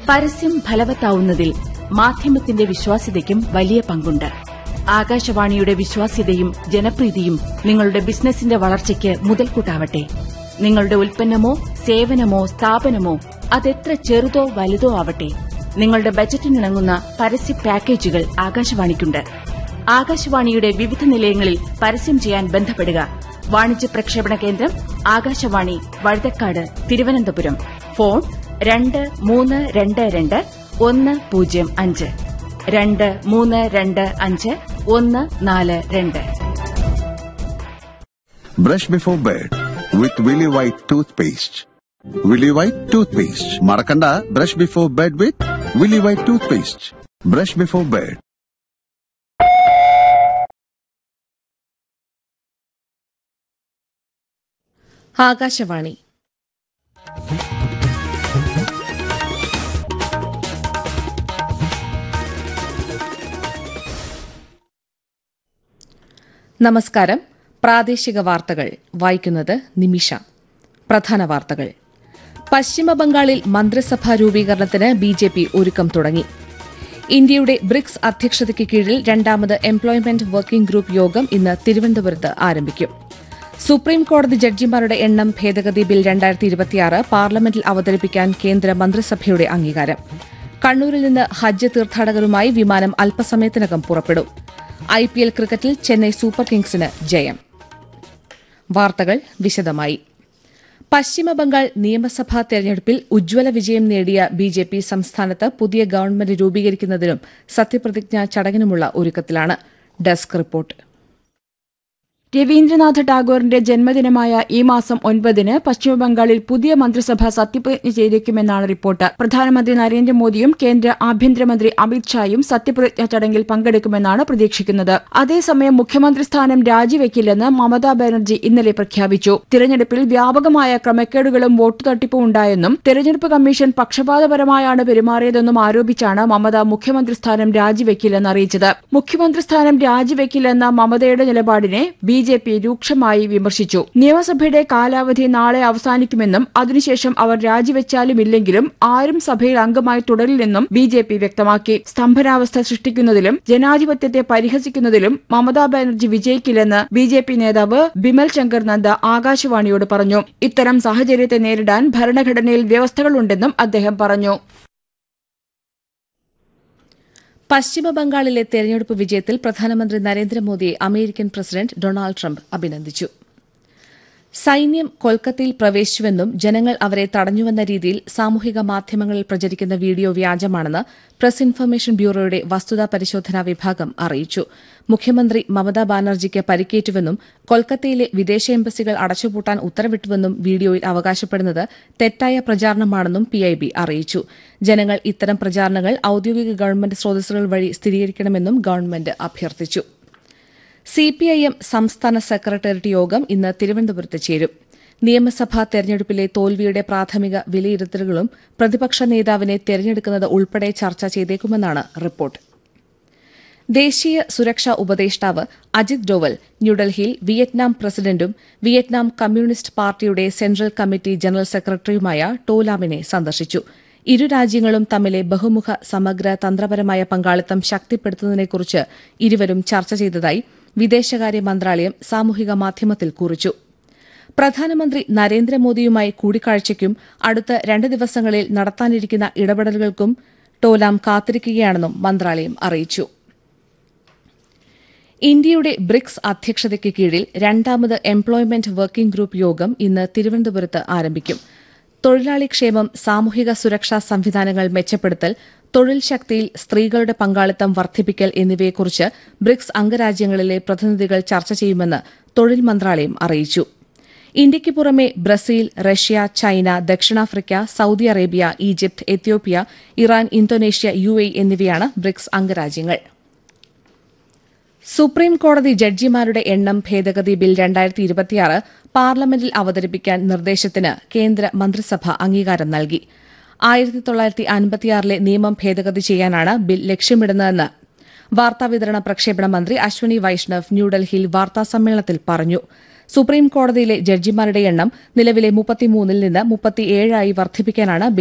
പരസ്യം ഫലവത്താവുന്നതിൽ മാധ്യമത്തിന്റെ വിശ്വാസ്യതയ്ക്കും വലിയ പങ്കുണ്ട് ആകാശവാണിയുടെ വിശ്വാസ്യതയും ജനപ്രീതിയും നിങ്ങളുടെ ബിസിനസിന്റെ വളർച്ചയ്ക്ക് മുതൽക്കൂട്ടാവട്ടെ നിങ്ങളുടെ ഉൽപ്പന്നമോ സേവനമോ സ്ഥാപനമോ അതെത്ര ചെറുതോ വലുതോ ആവട്ടെ നിങ്ങളുടെ ബജറ്റിനിണങ്ങുന്ന പരസ്യ പാക്കേജുകൾ ആകാശവാണിക്കുണ്ട് ആകാശവാണിയുടെ വിവിധ നിലയങ്ങളിൽ പരസ്യം ചെയ്യാൻ ബന്ധപ്പെടുക വാണിജ്യ പ്രക്ഷേപണ കേന്ദ്രം ആകാശവാണി വഴുതക്കാട് തിരുവനന്തപുരം ഫോൺ രണ്ട് മൂന്ന് രണ്ട് രണ്ട് ഒന്ന് പൂജ്യം അഞ്ച് രണ്ട് മൂന്ന് രണ്ട് അഞ്ച് ഒന്ന് നാല് രണ്ട് Brush before bed with Willy White toothpaste. Willy White toothpaste. Marakanda, brush before bed with Willy White toothpaste. Brush before bed. Akashvani നമസ്കാരം പ്രാദേശിക വാർത്തകൾ വായിക്കുന്നത് നിമിഷ പ്രധാന വാർത്തകൾ പശ്ചിമ ബംഗാളിൽ മന്ത്രിസഭാ രൂപീകരണത്തിന് ബി ജെ പി ഒരുക്കം തുടങ്ങി ഇന്ത്യയുടെ ബ്രിക്സ് അധ്യക്ഷതയ്ക്ക് കീഴിൽ രണ്ടാമത് എംപ്ലോയ്മെന്റ് വർക്കിംഗ് ഗ്രൂപ്പ് യോഗം ഇന്ന് തിരുവനന്തപുരത്ത് ആരംഭിക്കും സുപ്രീം കോടതി ജഡ്ജിമാരുടെ എണ്ണം ഭേദഗതി ബിൽ രണ്ടായിരത്തി ഇരുപത്തിയാറ് പാർലമെന്റിൽ അവതരിപ്പിക്കാൻ കേന്ദ്ര മന്ത്രിസഭയുടെ അംഗീകാരം കണ്ണൂരിൽ നിന്ന് ഹജ്ജ് തീർത്ഥാടകരുമായി വിമാനം അല്പസമയത്തിനകം പുറപ്പെടും ഐ പി എൽ ക്രിക്കറ്റിൽ ചെന്നൈ സൂപ്പർ കിങ്സിന് ജയം വാർത്തകൾ വിശദമായി പശ്ചിമബംഗാൾ നിയമസഭാ തെരഞ്ഞെടുപ്പിൽ ഉജ്ജ്വല വിജയം നേടിയ ബി ജെ പി സംസ്ഥാനത്ത് പുതിയ ഗവൺമെന്റ് രൂപീകരിക്കുന്നതിനും സത്യപ്രതിജ്ഞാ ചടങ്ങിനുമുള്ള ഒരുക്കത്തിലാണ് ഡെസ്ക് റിപ്പോർട്ട് രവീന്ദ്രനാഥ ടാഗോറിന്റെ ജന്മദിനമായ ഈ മാസം ഒൻപതിന് പശ്ചിമബംഗാളിൽ പുതിയ മന്ത്രിസഭ സത്യപ്രതിജ്ഞ ചെയ്തേക്കുമെന്നാണ് റിപ്പോർട്ട് പ്രധാനമന്ത്രി നരേന്ദ്രമോദിയും കേന്ദ്ര ആഭ്യന്തരമന്ത്രി അമിത്ഷായും സത്യപ്രതിജ്ഞാ ചടങ്ങിൽ പങ്കെടുക്കുമെന്നാണ് പ്രതീക്ഷിക്കുന്നത് അതേസമയം മുഖ്യമന്ത്രി സ്ഥാനം രാജിവെക്കില്ലെന്ന് മമതാ ബാനർജി ഇന്നലെ പ്രഖ്യാപിച്ചു തിരഞ്ഞെടുപ്പിൽ വ്യാപകമായ ക്രമക്കേടുകളും വോട്ട് തട്ടിപ്പും ഉണ്ടായെന്നും തെരഞ്ഞെടുപ്പ് കമ്മീഷൻ പക്ഷപാതപരമായാണ് പെരുമാറിയതെന്നും ആരോപിച്ചാണ് മമത മുഖ്യമന്ത്രി സ്ഥാനം രാജിവെക്കില്ലെന്ന് അറിയിച്ചത് മുഖ്യമന്ത്രി സ്ഥാനം രാജിവെക്കില്ലെന്ന മമതയുടെ നിലപാടിനെ ബി ജെ പി രൂക്ഷമായി വിമർശിച്ചു നിയമസഭയുടെ കാലാവധി നാളെ അവസാനിക്കുമെന്നും അതിനുശേഷം അവർ രാജിവെച്ചാലും ഇല്ലെങ്കിലും ആരും സഭയിൽ അംഗമായി തുടരില്ലെന്നും ബി ജെ പി വ്യക്തമാക്കി സ്തംഭനാവസ്ഥ സൃഷ്ടിക്കുന്നതിലും ജനാധിപത്യത്തെ പരിഹസിക്കുന്നതിലും മമതാ ബാനർജി വിജയിക്കില്ലെന്ന് ബി ജെ പി നേതാവ് ബിമൽ ശങ്കർ നന്ദ ആകാശവാണിയോട് പറഞ്ഞു ഇത്തരം സാഹചര്യത്തെ നേരിടാൻ ഭരണഘടനയിൽ വ്യവസ്ഥകളുണ്ടെന്നും അദ്ദേഹം പറഞ്ഞു പശ്ചിമ ബംഗാളിലെ തെരഞ്ഞെടുപ്പ് വിജയത്തിൽ പ്രധാനമന്ത്രി നരേന്ദ്രമോദിയെ അമേരിക്കൻ പ്രസിഡന്റ് ഡൊണാൾഡ് ട്രംപ് അഭിനന്ദിച്ചു സൈന്യം കൊൽക്കത്തയിൽ പ്രവേശിച്ചുവെന്നും ജനങ്ങൾ അവരെ തടഞ്ഞുവെന്ന രീതിയിൽ സാമൂഹിക മാധ്യമങ്ങളിൽ പ്രചരിക്കുന്ന വീഡിയോ വ്യാജമാണെന്ന് പ്രസ് ഇൻഫർമേഷൻ ബ്യൂറോയുടെ വസ്തുതാ പരിശോധനാ വിഭാഗം അറിയിച്ചു മുഖ്യമന്ത്രി മമതാ ബാനർജിക്ക് പരിക്കേറ്റുവെന്നും കൊൽക്കത്തയിലെ വിദേശ എംബസികൾ അടച്ചുപൂട്ടാൻ ഉത്തരവിട്ടുവെന്നും വീഡിയോയിൽ അവകാശപ്പെടുന്നത് തെറ്റായ പ്രചാരണമാണെന്നും പിഐബി അറിയിച്ചു ജനങ്ങൾ ഇത്തരം പ്രചാരണങ്ങൾ ഔദ്യോഗിക ഗവൺമെന്റ് സ്രോതസ്സുകൾ വഴി സ്ഥിരീകരിക്കണമെന്നും ഗവൺമെന്റ് അഭ്യർത്ഥിച്ചു സിപിഐഎം സംസ്ഥാന സെക്രട്ടേറിയറ്റ് യോഗം ഇന്ന് തിരുവനന്തപുരത്ത് ചേരും നിയമസഭാ തെരഞ്ഞെടുപ്പിലെ തോൽവിയുടെ പ്രാഥമിക വിലയിരുത്തലുകളും പ്രതിപക്ഷ നേതാവിനെ തെരഞ്ഞെടുക്കുന്നത് ഉൾപ്പെടെ ചർച്ച ചെയ്തേക്കുമെന്നാണ് റിപ്പോർട്ട് ദേശീയ സുരക്ഷാ ഉപദേഷ്ടാവ് അജിത് ഡോവൽ ന്യൂഡൽഹിയിൽ വിയറ്റ്നാം പ്രസിഡന്റും വിയറ്റ്നാം കമ്മ്യൂണിസ്റ്റ് പാർട്ടിയുടെ സെൻട്രൽ കമ്മിറ്റി ജനറൽ സെക്രട്ടറിയുമായ ടോലാമിനെ സന്ദർശിച്ചു ഇരു രാജ്യങ്ങളും തമ്മിലെ ബഹുമുഖ സമഗ്ര തന്ത്രപരമായ പങ്കാളിത്തം ശക്തിപ്പെടുത്തുന്നതിനെക്കുറിച്ച് ഇരുവരും ചർച്ച ചെയ്തതായി വിദേശകാര്യ മന്ത്രാലയം സാമൂഹിക മാധ്യമത്തിൽ കുറിച്ചു പ്രധാനമന്ത്രി നരേന്ദ്രമോദിയുമായി കൂടിക്കാഴ്ചയ്ക്കും അടുത്ത രണ്ട് ദിവസങ്ങളിൽ നടത്താനിരിക്കുന്ന ഇടപെടലുകൾക്കും ടോലാം കാത്തിരിക്കുകയാണെന്നും മന്ത്രാലയം അറിയിച്ചു ഇന്ത്യയുടെ ബ്രിക്സ് അധ്യക്ഷതയ്ക്ക് കീഴിൽ രണ്ടാമത് എംപ്ലോയ്മെന്റ് വർക്കിംഗ് ഗ്രൂപ്പ് യോഗം ഇന്ന് തിരുവനന്തപുരത്ത് ആരംഭിക്കും തൊഴിലാളി ക്ഷേമം സാമൂഹിക സുരക്ഷാ സംവിധാനങ്ങൾ മെച്ചപ്പെടുത്തൽ തൊഴിൽ ശക്തിയിൽ സ്ത്രീകളുടെ പങ്കാളിത്തം വർദ്ധിപ്പിക്കൽ എന്നിവയെക്കുറിച്ച് ബ്രിക്സ് അംഗരാജ്യങ്ങളിലെ പ്രതിനിധികൾ ചർച്ച ചെയ്യുമെന്ന് തൊഴിൽ മന്ത്രാലയം അറിയിച്ചു ഇന്ത്യയ്ക്ക് പുറമെ ബ്രസീൽ റഷ്യ ചൈന ദക്ഷിണാഫ്രിക്ക Saudi Arabia Egypt Ethiopia Iran Indonesia U A എന്നിവയാണ് ബ്രിക്സ് അംഗരാജ്യങ്ങൾ സുപ്രീം കോടതി ജഡ്ജിമാരുടെ എണ്ണം ഭേദഗതി ബിൽ രണ്ടായിരത്തി ഇരുപത്തിയാറ് പാർലമെന്റിൽ അവതരിപ്പിക്കാൻ നിർദ്ദേശത്തിന് കേന്ദ്ര മന്ത്രിസഭ അംഗീകാരം നൽകി ആയിരത്തി തൊള്ളായിരത്തി അൻപത്തിയാറിലെ നിയമം ഭേദഗതി ചെയ്യാനാണ് ബിൽ ലക്ഷ്യമിടുന്നതെന്ന് വാർത്താവിതരണ പ്രക്ഷേപണ മന്ത്രി അശ്വനി വൈഷ്ണവ് ന്യൂഡൽഹിയിൽ വാർത്താസമ്മേളനത്തിൽ പറഞ്ഞു സുപ്രീം കോടതിയിലെ ജഡ്ജിമാരുടെ എണ്ണം നിലവിലെ മുപ്പത്തിമൂന്നിൽ നിന്ന് മുപ്പത്തിയേഴായി വർദ്ധിപ്പിക്കാനാണ് ബിൽ